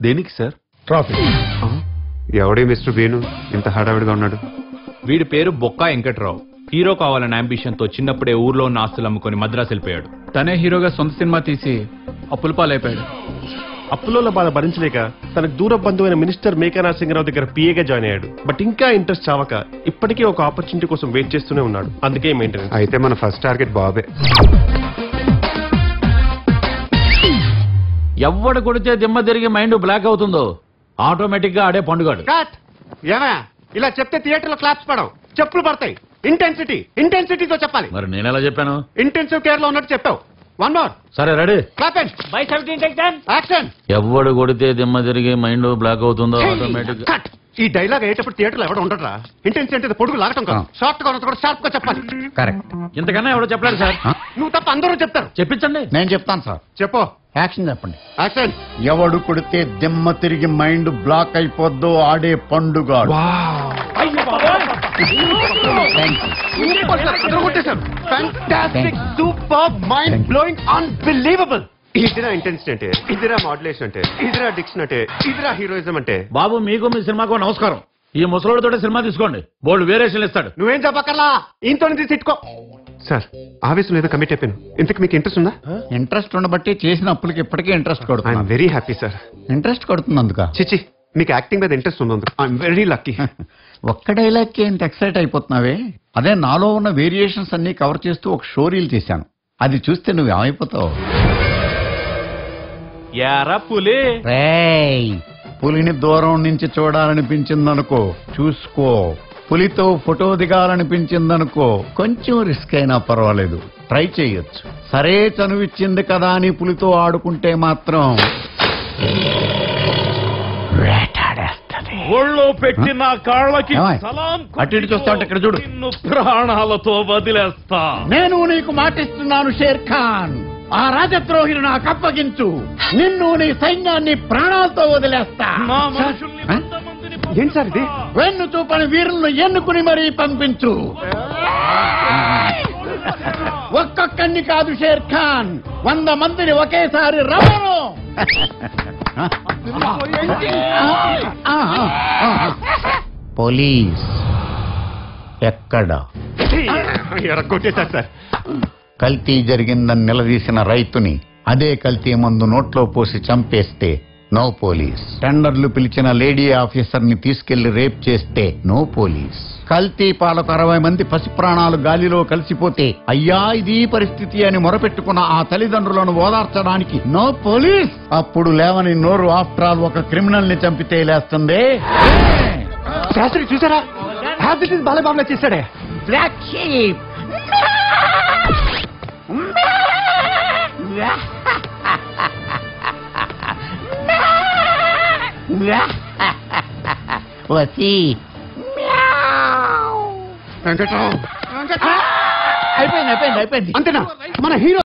దేనికి sir traffic ఎవడే mister Venu ఇంత హడావిడిగా ఉన్నాడు వీడి పేరు బొక్కా వెంకట్రావు హీరో కావాలన్న అంబిషన్ తో చిన్నప్పుడే ఊర్లో ఉన్న ఆస్తులు అమ్ముకొని మద్రాసు వెళ్ళిపోయాడు తనే హీరోగా సొంత సినిమా తీసి అప్పుల పాలైపోయాడు అప్పుల బాధ భరించలేక తనకు దూర బంధువైన మినిస్టర్ మేఘనా సింగరావు దగ్గర పిఏగా జాయిన్ అయ్యాడు బట్ ఇంకా ఇంట్రెస్ట్ చావక ఇప్పటికీ ఒక ఆపర్చునిటీ కోసం వెయిట్ చేస్తూనే ఉన్నాడు అందుకే మెయింటెనెన్స్ అయితే మన ఫస్ట్ టార్గెట్ బాబే ఎవడు కొడితే దిమ్మ తిరిగి మైండ్ బ్లాక్ అవుతుందో ఆటోమేటిక్ గా ఆడే పండుగాడు కట్ ఏమయ్య ఇలా చెప్తే థియేటర్ లో క్లాప్స్ పడవు చెప్పులు పడతాయి ఇంటెన్సిటీ ఇంటెన్సిటీతో చెప్పాలి మరి నేనెలా చెప్పాను ఇంటెన్సివ్ కేర్ లో ఉన్నట్టు చెప్పావు వన్ మోర్ సరే రెడీ క్లాపెన్ యాక్షన్ ఎవడు కొడితే దిమ్మ తిరిగి మైండ్ బ్లాక్ అవుతుందో ఆటోమేటిక్ కట్ ఈ డైలాగ్ అయ్యేటప్పుడు థియేటర్ లో ఎవడ ఉండరా ఇంటెన్సిటీ అంటే పొడుగు లాగటం కాదు షార్ట్ గా ఉన్నది కూడా షార్ప్ గా చెప్పాలి కరెక్ట్ ఇంతకన్నా ఎవడో చెప్పలేదు సార్ నువ్వు తప్ప అందరూ చెప్తారు చెప్పించండి నేను చెప్తాను సార్ చెప్పు యాక్షన్ చెప్పండి యాక్షన్ ఎవడు కొడితే దిమ్మ తిరిగి మైండ్ బ్లాక్ అయిపోద్దో ఆడే పండుగ fantastic super mind blowing unbelievable ఇదిరా ఇంటెన్సిటీ అంటే ఇదిరా మాడ్యులేషన్ అంటే ఇదిరా డిక్షన్ అంటే ఇదిరా హీరోయిజం అంటే బాబు మీకు మీ సినిమాకు నమస్కారం ఈ ముసలోడితోటే సినిమా తీసుకోండి బోల్డ్ వేరియేషన్ ఇస్తాడు నువ్వేం చెప్పక్కర్లా ఇంతో తిట్టుకో సార్ ఆవేశం ఏదో కమిట్ అయిపోయాను ఇంతకు మీకు ఇంట్రెస్ట్ ఉందా ఇంట్రెస్ట్ ఉండబట్టి చేసిన అప్పులకి ఇప్పటికే ఇంట్రెస్ట్ ఐఎమ్ కొడుతుంది వెరీ హ్యాపీ సార్ ఇంట్రెస్ట్ కొడుతుంది అందుక చిచి మీకు యాక్టింగ్ మీద ఇంట్రెస్ట్ ఉంది ఐఎమ్ వెరీ లక్కీ ఒక్క డైలాగ్కి ఎంత ఎక్సైట్ అయిపోతున్నావే అదే నాలో ఉన్న వేరియేషన్స్ అన్ని కవర్ చేస్తూ ఒక షో రీల్ చేశాను అది చూస్తే నువ్వు ఏమైపోతావు యారా పులి రేయ్ పులిని దూరం నుంచి చూడాలనిపించిందనుకో చూసుకో పులితో ఫోటో దిగాలనిపించిందనుకో కొంచెం రిస్క్ అయినా పర్వాలేదు ట్రై చేయొచ్చు సరే చనువిచ్చింది కదా అని పులితో ఆడుకుంటే మాత్రం వేటాడేస్తది ఒళ్ళో పెట్టి నా కాళ్ళకి ఏమాయ్? సలాం అటు ఇటు చూస్తా ఉంటే ఇక్కడ చూడు. నిన్ను ప్రాణాలతో వదిలేస్తా నేను నీకు మాటిస్తున్నాను షేర్ ఖాన్ ఆ రాజద్రోహిని నాకు అప్పగించు నిన్ను నీ సైన్యాన్ని ప్రాణాలతో వదిలేస్తా నా మనుషుల్ని ఆ? ఎంతమందిని ఏంటి సార్ ఇది వెన్ను చూపని వీరులను ఎన్నుకుని మరీ పంపించు ఒక్కొక్కడిని కాదు షేర్ ఖాన్ వంద మందిని ఒకేసారి రమ్మను పోలీస్ ఎక్కడ కొట్టేశారు సార్ కల్తీ జరిగిందని నిలదీసిన రైతుని అదే కల్తీ మందు నోట్లో పోసి చంపేస్తే నో పోలీస్ టెండర్లు పిలిచిన లేడీ ఆఫీసర్ ని తీసుకెళ్లి రేప్ చేస్తే నో పోలీస్ కల్తీ పాలకు అరవై మంది పసి ప్రాణాలు గాలిలో కలిసిపోతే అయ్యా ఇది పరిస్థితి అని మొరపెట్టుకున్న ఆ తల్లిదండ్రులను ఓదార్చడానికి నో పోలీస్ అప్పుడు లేవని నోరు ఆఫ్టర్ ఆల్ ఒక క్రిమినల్ ని చంపితే లేస్తుంది శాస్త్రి చూసారా హ్యాపీ బాలబాబులా చేశాడే బ్లాక్ షీప్ వసీ వెంకట్రావు అయిపోయింది అయిపోయింది అయిపోయింది అంతేనా మన హీరో